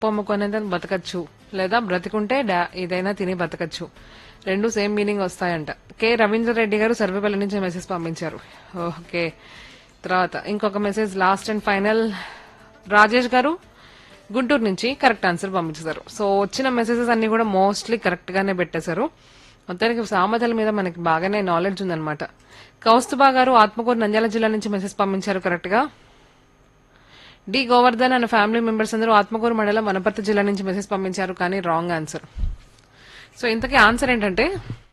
పొమ్ముకొని బతకచ్చు లేదా బ్రతికుంటే డా ఏదైనా తిని బతకచ్చు రెండు సేమ్ మీనింగ్ వస్తాయంట కె రవీంద్ర రెడ్డి గారు సర్వేపల్లి నుంచి మెసేజ్ పంపించారు ఓకే తర్వాత ఇంకొక message last and final Rajesh గారు గుంటూరు నుంచి కరెక్ట్ ఆన్సర్ పంపించారు సో వచ్చిన మెసేజెస్ అన్ని కూడా మోస్ట్లీ కరెక్ట్ గానే పెట్టేశారు మొత్తానికి సామెతల మీద మనకి బాగానే నాలెడ్జ్ ఉందన్నమాట కౌస్తుబా గారు ఆత్మకూరు నంద్యాల జిల్లా నుంచి మెసేజ్ పంపించారు కరెక్ట్ గా డి గోవర్ధన్ అనే ఫ్యామిలీ మెంబర్స్ అందరూ ఆత్మకూరు మండలం వనపర్తి జిల్లా నుంచి మెసేజ్ పంపించారు కానీ రాంగ్ ఆన్సర్ సో ఇంతకీ ఆన్సర్ ఏంటంటే